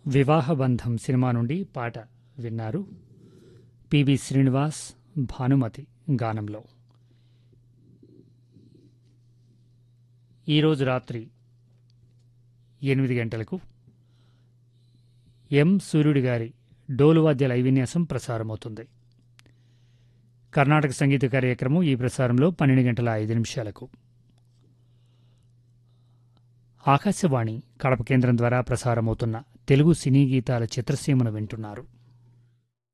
వివాహబంధం cinema నుండి పాట విన్నారు పివి శ్రీనివాస్ భానుమతి గానంలో ఈరోజు రాత్రి ఎనిమిది గంటలకు ఎం సూర్యుడి గారి డోలువాద్య లైవిన్యాసం ప్రసారమవుతుంది కర్ణాటక సంగీత కార్యక్రమం ఈ ప్రసారంలో పన్నెండు గంటల ఐదు నిమిషాలకు ఆకాశవాణి కడప కేంద్రం ద్వారా ప్రసారమవుతున్న తెలుగు సినీ గీతాల చిత్రసీమను వింటున్నారు